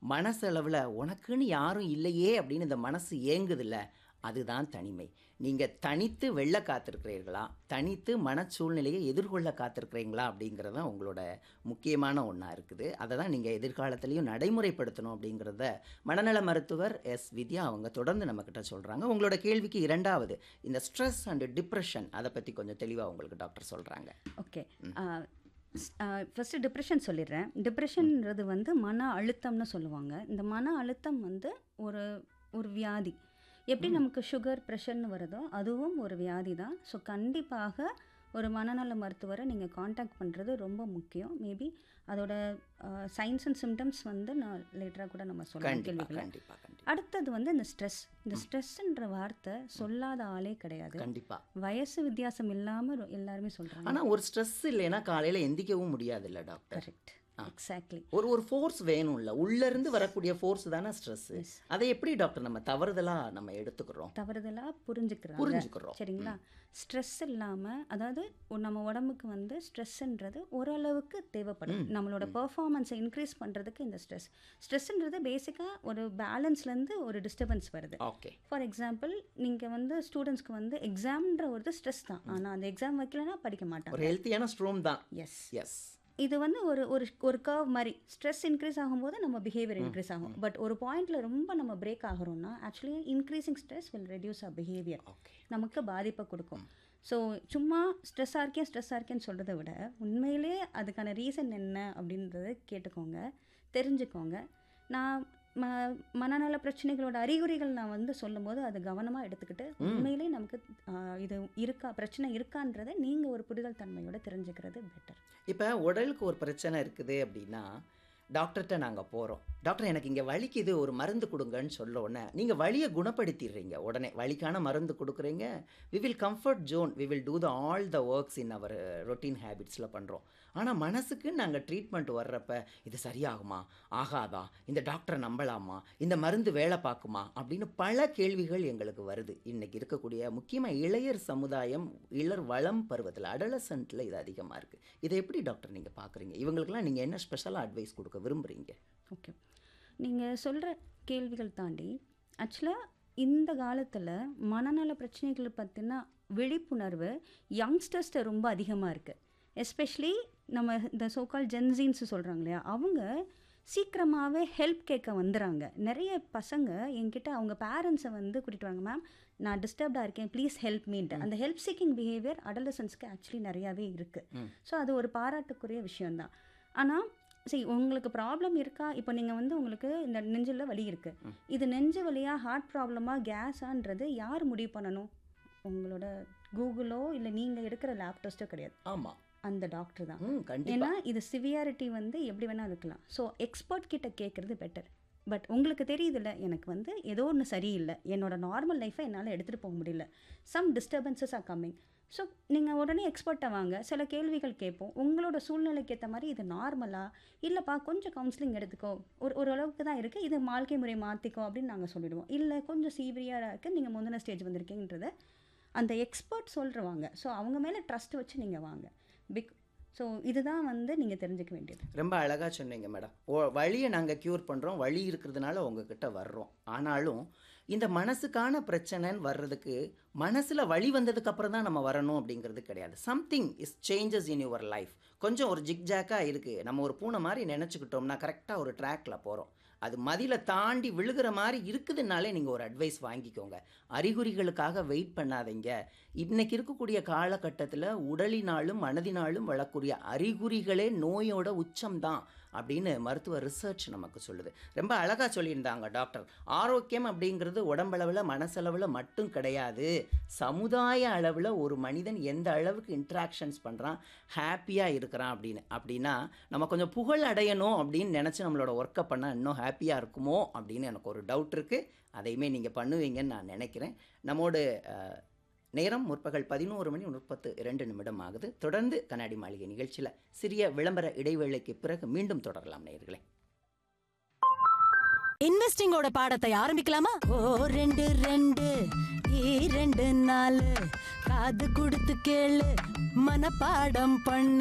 மனசளவில் உனக்குன்னு யாரும் இல்லையே அப்படின்னு இந்த மனசு ஏங்குதில்ல அதுதான் தனிமை நீங்கள் தனித்து வெள்ள காத்திருக்கிறீர்களா தனித்து மன சூழ்நிலையை எதிர்கொள்ள காத்திருக்கிறீங்களா அப்படிங்கிறது தான் உங்களோட முக்கியமான ஒன்றா இருக்குது அதை தான் நீங்கள் எதிர்காலத்துலேயும் நடைமுறைப்படுத்தணும் அப்படிங்கிறத மனநல மருத்துவர் எஸ் வித்யா அவங்க தொடர்ந்து நம்மக்கிட்ட சொல்கிறாங்க உங்களோட கேள்விக்கு இரண்டாவது இந்த ஸ்ட்ரெஸ் அண்ட் டிப்ரெஷன் அதை பற்றி கொஞ்சம் தெளிவாக உங்களுக்கு டாக்டர் சொல்கிறாங்க ஓகே ஃபஸ்ட்டு டிப்ரெஷன் சொல்லிடுறேன் டிப்ரெஷன்ன்றது வந்து மன அழுத்தம்னு சொல்லுவாங்க இந்த மன அழுத்தம் வந்து ஒரு ஒரு வியாதி எப்படி நமக்கு சுகர் ப்ரெஷர்னு வருதோ அதுவும் ஒரு வியாதி தான் ஸோ கண்டிப்பாக ஒரு மனநல மருத்துவரை நீங்கள் காண்டாக்ட் பண்ணுறது ரொம்ப முக்கியம் மேபி அதோட சைன்ஸ் அண்ட் சிம்டம்ஸ் வந்து நான் லேட்டராக கூட நம்ம சொல்லலாம் கண்டிப்பாக கேள்விகளை கண்டிப்பாக கண்டிப்பாக அடுத்தது வந்து இந்த ஸ்ட்ரெஸ் இந்த ஸ்ட்ரெஸ்ன்ற வார்த்தை சொல்லாத ஆளே கிடையாது கண்டிப்பாக வயசு வித்தியாசம் இல்லாமல் எல்லாருமே சொல்கிறாங்க ஆனால் ஒரு ஸ்ட்ரெஸ் இல்லைன்னா காலையில் எந்திக்கவும் முடியாதுல்ல டாக்டர் கரெக்ட் எக்ஸாக்ட்லி ஒரு ஒரு ஃபோர்ஸ் வேணும்ல உள்ளேருந்து வரக்கூடிய ஃபோர்ஸ் தானே ஸ்ட்ரெஸ் அதை எப்படி டாக்டர் நம்ம தவறுதலாக நம்ம எடுத்துக்கிறோம் தவறுதலாக புரிஞ்சுக்கிறாங்க புரிஞ்சுக்கிறோம் சரிங்களா ஸ்ட்ரெஸ் இல்லாமல் அதாவது ஒ- நம்ம உடம்புக்கு வந்து ஸ்ட்ரெஸ்ன்றது ஓரளவுக்கு தேவைப்படும் நம்மளோட பெர்ஃபார்மன்ஸை இன்க்ரீஸ் பண்ணுறதுக்கு இந்த ஸ்ட்ரெஸ் ஸ்ட்ரெஸ்ன்றது பேசிக்காக ஒரு பேலன்ஸ்லேருந்து ஒரு டிஸ்டர்பன்ஸ் வருது ஓகே ஃபார் எக்ஸாம்பிள் நீங்கள் வந்து ஸ்டூடெண்ட்ஸ்க்கு வந்து எக்ஸாம்ன்ற ஒரு ஸ்ட்ரெஸ் தான் ஆனால் அந்த எக்ஸாம் வைக்கலன்னா படிக்க மாட்டாங்க ஒரு ஹெல்த்தியான ஸ்ட்ரோம் தான் எஸ் எஸ் இது வந்து ஒரு ஒரு ஒரு கர்வ் மாதிரி ஸ்ட்ரெஸ் இன்க்ரீஸ் ஆகும்போது நம்ம பிஹேவியர் இன்க்ரீஸ் ஆகும் பட் ஒரு பாயிண்ட்ல ரொம்ப நம்ம பிரேக் ஆகிறோம்னா actually increasing stress will reduce uh behaviour okay நமக்கு பாதிப்பை கொடுக்கும் ஸோ சும்மா ஸ்ட்ரெஸ்ஸாக இருக்கேன் ஸ்ட்ரெஸ்ஸாக இருக்கேன்னு சொல்கிறத விட உண்மையிலே அதுக்கான ரீசன் என்ன அப்படின்றத கேட்டுக்கோங்க தெரிஞ்சுக்கோங்க நான் ம மனநல பிரச்சனைகளோட அறிகுறிகள் நான் வந்து சொல்லும்போது அது கவனமாக எடுத்துக்கிட்டு உண்மையிலே நமக்கு ஆஹ், இது இருக்கா பிரச்சனை இருக்கான்றதை நீங்கள் ஒரு புரிதல் தன்மையோட தெரிஞ்சுக்கிறது பெட்டர் இப்போ உடலுக்கு ஒரு பிரச்சனை இருக்குது அப்படின்னா டாக்டர்கிட்ட நாங்கள் போகிறோம் டாக்டர் எனக்கு இங்கே வலிக்குது ஒரு மருந்து கொடுங்கன்னு சொல்ல உடனே நீங்கள் வலியை குணப்படுத்திடுறீங்க உடனே வலிக்கான மருந்து கொடுக்குறீங்க we will comfort zone we will do the all the works in our routine ஹேபிட்ஸில் பண்ணுறோம் ஆனால் மனசுக்கு நாங்கள் ட்ரீட்மெண்ட் வர்றப்ப இது சரியாகுமா ஆகாதா இந்த டாக்டரை நம்பலாமா இந்த மருந்து வேலை பார்க்குமா அப்படின்னு பல கேள்விகள் எங்களுக்கு வருது இன்னைக்கு இருக்கக்கூடிய முக்கியமாக இளையர் சமுதாயம் இளர் வளம் பருவத்தில் அடலசன்ட்டில் இது அதிகமாக இருக்குது இதை எப்படி டாக்டர் நீங்கள் பார்க்குறீங்க இவங்களுக்கெல்லாம் நீங்கள் என்ன ஸ்பெஷலாக அட்வைஸ் கொடுக்க விரும்புகிறீங்க ஓகே நீங்கள் சொல்கிற கேள்விகள் தாண்டி ஆக்சுவலாக இந்த காலத்தில் மனநல பிரச்சனைகளை பற்றின விழிப்புணர்வு யங்ஸ்டர்ஸ்ட்ட ரொம்ப அதிகமாக இருக்குது எஸ்பெஷலி நம்ம இந்த சோக்கால் ஜென்சின்ஸ் சொல்கிறாங்க இல்லையா அவங்க சீக்கிரமாகவே ஹெல்ப் கேட்க வந்துடுறாங்க நிறைய பசங்க என்கிட்ட அவங்க பேரண்ட்ஸை வந்து கூட்டிகிட்டு வாங்க மேம் நான் டிஸ்டர்ப்டாக இருக்கேன் ப்ளீஸ் ஹெல்ப் மீன்ட்டு அந்த ஹெல்ப் சீக்கிங் பிஹேவியர் அடலசன்ஸ்க்கு ஆக்சுவலி நிறையாவே இருக்குது ஸோ அது ஒரு பாராட்டுக்குரிய விஷயம்தான் ஆனால் சரி உங்களுக்கு ப்ராப்ளம் இருக்கா இப்போ நீங்கள் வந்து உங்களுக்கு இந்த நெஞ்சில் வலி இருக்குது இது நெஞ்சு வலியா ஹார்ட் ப்ராப்ளமா கேஸான்றது யார் முடிவு பண்ணணும் உங்களோட கூகுளோ இல்லை நீங்கள் எடுக்கிற லேப் டெஸ்ட்டோ கிடையாது ஆமாம் அந்த டாக்டர் தான் ம் கண்டிப்பாக ஏன்னா இது சிவியாரிட்டி வந்து எப்படி வேணால் இருக்கலாம் ஸோ எக்ஸ்பர்ட் கிட்ட கேட்குறது பெட்டர் பட் உங்களுக்கு தெரியுதுல்ல எனக்கு வந்து ஏதோ ஒன்று சரியில்லை என்னோட நார்மல் லைஃப்பை என்னால் எடுத்துகிட்டு போக முடியல some disturbances are coming so நீங்கள் உடனே எக்ஸ்பர்ட்டை வாங்க சில கேள்விகள் கேட்போம் உங்களோட சூழ்நிலைக்கு ஏற்ற மாதிரி இது நார்மலா இல்லைப்பா கொஞ்சம் கவுன்சிலிங் எடுத்துக்கோ ஒரு ஓரளவுக்கு தான் இருக்குது இது வாழ்க்கை முறை மாற்றிக்கோ அப்படின்னு நாங்கள் சொல்லிடுவோம் இல்லை கொஞ்சம் சீவியராக இருக்குது நீங்கள் முந்தின ஸ்டேஜ் வந்திருக்கீங்கன்றத அந்த எக்ஸ்பர்ட் சொல்கிறவாங்க ஸோ அவங்க மேலே ட்ரஸ்ட் வச்சு நீங்கள் வாங்க பிக் ஸோ இதுதான் வந்து நீங்கள் தெரிஞ்சுக்க வேண்டியது ரொம்ப அழகாக சொன்னீங்க மேடம் ஓ வழியை நாங்கள் க்யூர் பண்ணுறோம் வழி இருக்கிறதுனால உங்ககிட்ட வர்றோம் ஆனாலும் இந்த மனசுக்கான பிரச்சனைன்னு வர்றதுக்கு மனசில் வழி வந்ததுக்கு அப்புறம் தான் நம்ம வரணும் அப்படிங்கிறது கிடையாது something is changes in your life கொஞ்சம் ஒரு ஜிக்ஜாக்காக இருக்குது நம்ம ஒரு பூனை மாதிரி நினச்சிக்கிட்டோம்னா கரெக்டாக ஒரு ட்ராக்ல போகிறோம் அது மதில தாண்டி விழுகிற மாதிரி இருக்குதுனாலே நீங்கள் ஒரு அட்வைஸ் வாங்கிக்கோங்க அறிகுறிகளுக்காக வெயிட் பண்ணாதீங்க இன்னைக்கு இருக்கக்கூடிய காலகட்டத்தில் உடலினாலும் மனதினாலும் வளரக்கூடிய அறிகுறிகளே நோயோட உச்சம்தான் அப்படின்னு மருத்துவ ரிசர்ச் நமக்கு சொல்லுது ரொம்ப அழகாக சொல்லியிருந்தாங்க டாக்டர் ஆரோக்கியம் அப்படிங்கிறது உடம்பளவில் மனசளவில் மட்டும் கிடையாது சமுதாய அளவில் ஒரு மனிதன் எந்த அளவுக்கு இன்ட்ராக்ஷன்ஸ் பண்ணுறான் ஹாப்பியாக இருக்கிறான் அப்படின்னு அப்படின்னா நம்ம கொஞ்சம் புகழ் அடையணும் அப்படின்னு நினச்சி நம்மளோட ஒர்க்கை பண்ணால் இன்னும் ஹாப்பியாக இருக்குமோ அப்படின்னு எனக்கு ஒரு டவுட் இருக்குது அதையுமே நீங்கள் பண்ணுவீங்கன்னு நான் நினைக்கிறேன் நம்மோடு அஹ், நேரம் முற்பகல் பதினோரு மணி முப்பத்து இரண்டு நிமிடம் ஆகுது தொடர்ந்து கண்ணாடி மாளிகை நிகழ்ச்சியில் சிறிய விளம்பர இடைவேளைக்கு பிறகு மீண்டும் தொடரலாம் நேயர்களே இன்வெஸ்டிங்கோட பாடத்தை ஆரம்பிக்கலாமா ஓ ரெண்டு ரெண்டு இரண்டு நாலு காது கொடுத்து கேளு மனப்பாடம் பண்ணு